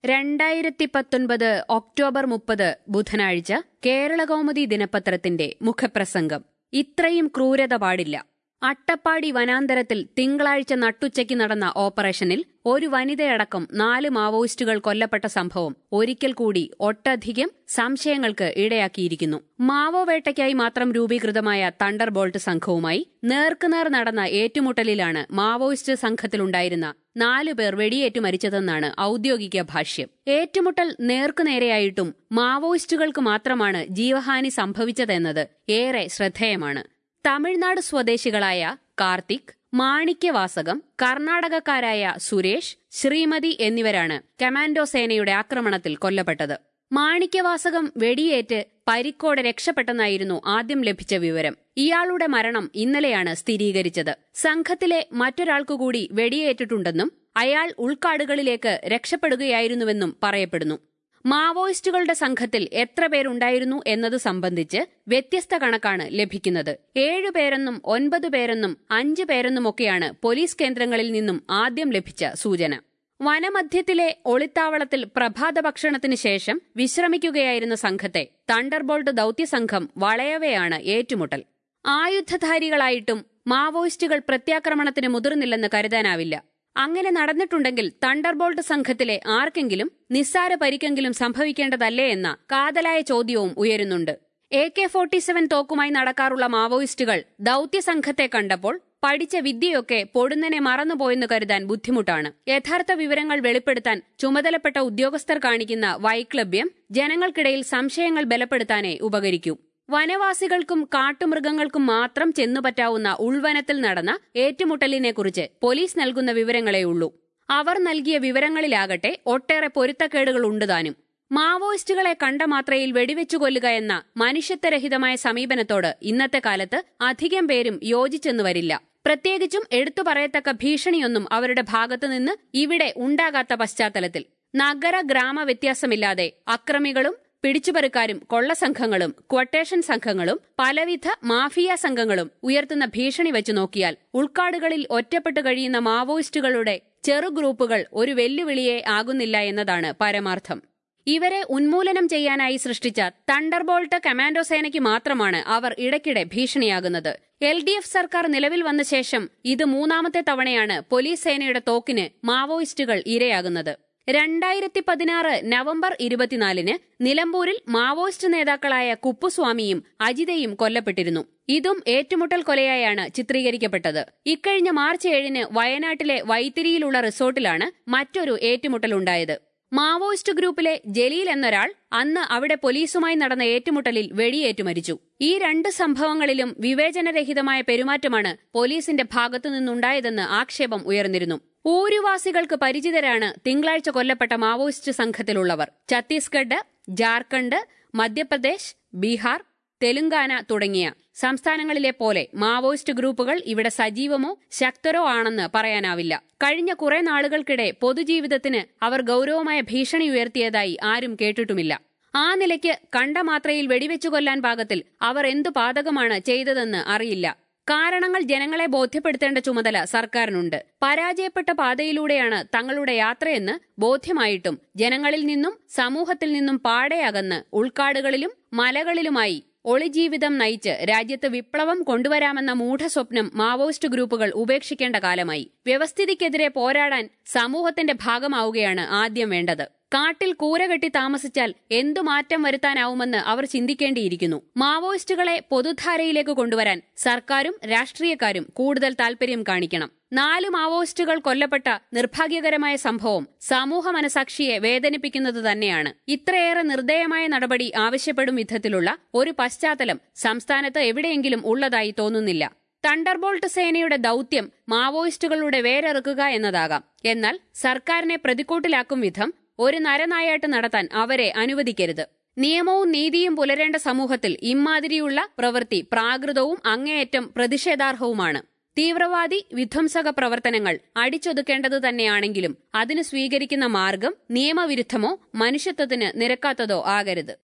രണ്ടായിരത്തി പത്തൊൻപത് ഒക്ടോബർ മുപ്പത് ബുധനാഴ്ച കേരളകൗമുദി ദിനപത്രത്തിന്റെ മുഖപ്രസംഗം ഇത്രയും ക്രൂരത പാടില്ല അട്ടപ്പാടി വനാന്തരത്തിൽ തിങ്കളാഴ്ച നട്ടുച്ചയ്ക്ക് നടന്ന ഓപ്പറേഷനിൽ ഒരു വനിതയടക്കം നാല് മാവോയിസ്റ്റുകൾ കൊല്ലപ്പെട്ട സംഭവം ഒരിക്കൽ കൂടി ഒട്ടധികം സംശയങ്ങൾക്ക് ഇടയാക്കിയിരിക്കുന്നു മാവോ വേട്ടയ്ക്കായി മാത്രം രൂപീകൃതമായ തണ്ടർ ബോൾട്ട് സംഘവുമായി നേർക്കുനേർ നടന്ന ഏറ്റുമുട്ടലിലാണ് മാവോയിസ്റ്റ് സംഘത്തിലുണ്ടായിരുന്ന നാലു പേർ വെടിയേറ്റു മരിച്ചതെന്നാണ് ഔദ്യോഗിക ഭാഷ്യം ഏറ്റുമുട്ടൽ നേർക്കുനേരെയായിട്ടും മാവോയിസ്റ്റുകൾക്ക് മാത്രമാണ് ജീവഹാനി സംഭവിച്ചതെന്നത് ഏറെ ശ്രദ്ധേയമാണ് തമിഴ്നാട് സ്വദേശികളായ കാർത്തിക് മാണിക്യവാസകം കർണാടകക്കാരായ സുരേഷ് ശ്രീമതി എന്നിവരാണ് കമാൻഡോ സേനയുടെ ആക്രമണത്തിൽ കൊല്ലപ്പെട്ടത് മാണിക്യവാസകം വെടിയേറ്റ് പരിക്കോടെ രക്ഷപ്പെട്ടെന്നായിരുന്നു ആദ്യം ലഭിച്ച വിവരം ഇയാളുടെ മരണം ഇന്നലെയാണ് സ്ഥിരീകരിച്ചത് സംഘത്തിലെ മറ്റൊരാൾക്കുകൂടി വെടിയേറ്റിട്ടുണ്ടെന്നും അയാൾ ഉൾക്കാടുകളിലേക്ക് രക്ഷപ്പെടുകയായിരുന്നുവെന്നും പറയപ്പെടുന്നു മാവോയിസ്റ്റുകളുടെ സംഘത്തിൽ എത്ര പേരുണ്ടായിരുന്നു എന്നത് സംബന്ധിച്ച് വ്യത്യസ്ത കണക്കാണ് ലഭിക്കുന്നത് ഏഴുപേരെന്നും ഒൻപത് പേരെന്നും അഞ്ചു പേരെന്നുമൊക്കെയാണ് പോലീസ് കേന്ദ്രങ്ങളിൽ നിന്നും ആദ്യം ലഭിച്ച സൂചന വനമധ്യത്തിലെ ഒളിത്താവളത്തിൽ പ്രഭാത ഭക്ഷണത്തിന് ശേഷം വിശ്രമിക്കുകയായിരുന്ന സംഘത്തെ തണ്ടർബോൾട്ട് ദൌത്യസംഘം വളയവെയാണ് ഏറ്റുമുട്ടൽ ആയുധധാരികളായിട്ടും മാവോയിസ്റ്റുകൾ പ്രത്യാക്രമണത്തിന് മുതിർന്നില്ലെന്ന് കരുതാനാവില്ല അങ്ങനെ നടന്നിട്ടുണ്ടെങ്കിൽ തണ്ടർബോൾട്ട് സംഘത്തിലെ ആർക്കെങ്കിലും നിസ്സാര പരിക്കെങ്കിലും സംഭവിക്കേണ്ടതല്ലേ എന്ന കാതലായ ചോദ്യവും ഉയരുന്നുണ്ട് എ കെ ഫോർട്ടി സെവൻ തോക്കുമായി നടക്കാറുള്ള മാവോയിസ്റ്റുകൾ ദൌത്യസംഘത്തെ കണ്ടപ്പോൾ പഠിച്ച വിദ്യയൊക്കെ പൊടുന്നനെ മറന്നുപോയെന്ന് കരുതാൻ ബുദ്ധിമുട്ടാണ് യഥാർത്ഥ വിവരങ്ങൾ വെളിപ്പെടുത്താൻ ചുമതലപ്പെട്ട ഉദ്യോഗസ്ഥർ കാണിക്കുന്ന വൈക്ലഭ്യം ജനങ്ങൾക്കിടയിൽ സംശയങ്ങൾ ബലപ്പെടുത്താനേ ഉപകരിക്കൂ വനവാസികൾക്കും കാട്ടുമൃഗങ്ങൾക്കും മാത്രം ചെന്നുപറ്റാവുന്ന ഉൾവനത്തിൽ നടന്ന ഏറ്റുമുട്ടലിനെക്കുറിച്ച് പോലീസ് നൽകുന്ന വിവരങ്ങളെയുള്ളൂ അവർ നൽകിയ വിവരങ്ങളിലാകട്ടെ ഒട്ടേറെ പൊരുത്തക്കേടുകൾ ഉണ്ടുതാനും മാവോയിസ്റ്റുകളെ കണ്ട മാത്രയിൽ വെടിവെച്ചു കൊല്ലുക എന്ന മനുഷ്യത്വരഹിതമായ സമീപനത്തോട് ഇന്നത്തെ കാലത്ത് അധികം പേരും യോജിച്ചെന്നു വരില്ല പ്രത്യേകിച്ചും എടുത്തു പറയത്തക്ക ഭീഷണിയൊന്നും അവരുടെ ഭാഗത്തുനിന്ന് ഇവിടെ ഉണ്ടാകാത്ത പശ്ചാത്തലത്തിൽ നഗര ഗ്രാമ വ്യത്യാസമില്ലാതെ അക്രമികളും പിടിച്ചുപറിക്കാരും കൊള്ളസംഘങ്ങളും ക്വട്ടേഷൻ സംഘങ്ങളും പലവിധ മാഫിയ സംഘങ്ങളും ഉയർത്തുന്ന ഭീഷണി വെച്ചു നോക്കിയാൽ ഉൾക്കാടുകളിൽ ഒറ്റപ്പെട്ടു കഴിയുന്ന മാവോയിസ്റ്റുകളുടെ ചെറു ഗ്രൂപ്പുകൾ ഒരു വെല്ലുവിളിയെ ആകുന്നില്ല എന്നതാണ് പരമാർത്ഥം ഇവരെ ഉന്മൂലനം ചെയ്യാനായി സൃഷ്ടിച്ച തണ്ടർബോൾട്ട് കമാൻഡോ സേനയ്ക്ക് മാത്രമാണ് അവർ ഇടയ്ക്കിടെ ഭീഷണിയാകുന്നത് എൽ ഡി എഫ് സർക്കാർ നിലവിൽ വന്ന ശേഷം ഇത് മൂന്നാമത്തെ തവണയാണ് പോലീസ് സേനയുടെ തോക്കിന് മാവോയിസ്റ്റുകൾ ഇരയാകുന്നത് രണ്ടായിരത്തി പതിനാറ് നവംബർ ഇരുപത്തിനാലിന് നിലമ്പൂരിൽ മാവോയിസ്റ്റ് നേതാക്കളായ കുപ്പുസ്വാമിയും അജിതയും കൊല്ലപ്പെട്ടിരുന്നു ഇതും ഏറ്റുമുട്ടൽ കൊലയായാണ് ചിത്രീകരിക്കപ്പെട്ടത് ഇക്കഴിഞ്ഞ മാർച്ച് ഏഴിന് വയനാട്ടിലെ വൈത്തിരിയിലുള്ള റിസോർട്ടിലാണ് മറ്റൊരു ഏറ്റുമുട്ടലുണ്ടായത് മാവോയിസ്റ്റ് ഗ്രൂപ്പിലെ ജലീൽ എന്നൊരാൾ അന്ന് അവിടെ പോലീസുമായി നടന്ന ഏറ്റുമുട്ടലിൽ വെടിയേറ്റു മരിച്ചു ഈ രണ്ട് സംഭവങ്ങളിലും വിവേചനരഹിതമായ പെരുമാറ്റമാണ് പോലീസിന്റെ ഭാഗത്തു നിന്നുണ്ടായതെന്ന് ആക്ഷേപം ഉയർന്നിരുന്നു ഊരുവാസികൾക്ക് പരിചിതരാണ് തിങ്കളാഴ്ച കൊല്ലപ്പെട്ട മാവോയിസ്റ്റ് സംഘത്തിലുള്ളവർ ഛത്തീസ്ഗഡ് ജാർഖണ്ഡ് മധ്യപ്രദേശ് ബീഹാർ തെലുങ്കാന തുടങ്ങിയ സംസ്ഥാനങ്ങളിലെ പോലെ മാവോയിസ്റ്റ് ഗ്രൂപ്പുകൾ ഇവിടെ സജീവമോ ശക്തരോ ആണെന്ന് പറയാനാവില്ല കഴിഞ്ഞ കുറെ നാളുകൾക്കിടെ പൊതുജീവിതത്തിന് അവർ ഗൌരവമായ ഭീഷണി ഉയർത്തിയതായി ആരും കേട്ടിട്ടുമില്ല ആ നിലയ്ക്ക് കണ്ട മാത്രയിൽ വെടിവെച്ചു കൊല്ലാൻ പാകത്തിൽ അവർ എന്തു പാതകമാണ് ചെയ്തതെന്ന് അറിയില്ല കാരണങ്ങൾ ജനങ്ങളെ ബോധ്യപ്പെടുത്തേണ്ട ചുമതല സർക്കാരിനുണ്ട് പരാജയപ്പെട്ട പാതയിലൂടെയാണ് തങ്ങളുടെ യാത്രയെന്ന് ബോധ്യമായിട്ടും ജനങ്ങളിൽ നിന്നും സമൂഹത്തിൽ നിന്നും പാടെ അകന്ന് ഉൾക്കാടുകളിലും മലകളിലുമായി ഒളിജീവിതം നയിച്ച് രാജ്യത്ത് വിപ്ലവം കൊണ്ടുവരാമെന്ന മൂഢസ്വപ്നം മാവോയിസ്റ്റ് ഗ്രൂപ്പുകൾ ഉപേക്ഷിക്കേണ്ട കാലമായി വ്യവസ്ഥിതിക്കെതിരെ പോരാടാൻ സമൂഹത്തിന്റെ ഭാഗമാവുകയാണ് ആദ്യം വേണ്ടത് കാട്ടിൽ കൂര കെട്ടി താമസിച്ചാൽ എന്തു മാറ്റം വരുത്താനാവുമെന്ന് അവർ ചിന്തിക്കേണ്ടിയിരിക്കുന്നു മാവോയിസ്റ്റുകളെ പൊതുധാരയിലേക്ക് കൊണ്ടുവരാൻ സർക്കാരും രാഷ്ട്രീയക്കാരും കൂടുതൽ താൽപര്യം കാണിക്കണം നാല് മാവോയിസ്റ്റുകൾ കൊല്ലപ്പെട്ട നിർഭാഗ്യകരമായ സംഭവം സമൂഹ മനസാക്ഷിയെ വേദനിപ്പിക്കുന്നത് തന്നെയാണ് ഇത്രയേറെ നിർദ്ദയമായ നടപടി ആവശ്യപ്പെടും വിധത്തിലുള്ള ഒരു പശ്ചാത്തലം സംസ്ഥാനത്ത് എവിടെയെങ്കിലും ഉള്ളതായി തോന്നുന്നില്ല തണ്ടർബോൾട്ട് സേനയുടെ ദൌത്യം മാവോയിസ്റ്റുകളുടെ വേരറുക്കുക എന്നതാകാം എന്നാൽ സർക്കാരിനെ പ്രതിക്കൂട്ടിലാക്കും വിധം ഒരു നരനായാട്ട് നടത്താൻ അവരെ അനുവദിക്കരുത് നിയമവും നീതിയും പുലരേണ്ട സമൂഹത്തിൽ ഇമാതിരിയുള്ള പ്രവൃത്തി പ്രാകൃതവും അങ്ങേയറ്റം പ്രതിഷേധാർഹവുമാണ് തീവ്രവാദി വിധ്വംസക പ്രവർത്തനങ്ങൾ അടിച്ചൊതുക്കേണ്ടത് തന്നെയാണെങ്കിലും അതിന് സ്വീകരിക്കുന്ന മാർഗം നിയമവിരുദ്ധമോ മനുഷ്യത്വത്തിന് നിരക്കാത്തതോ ആകരുത്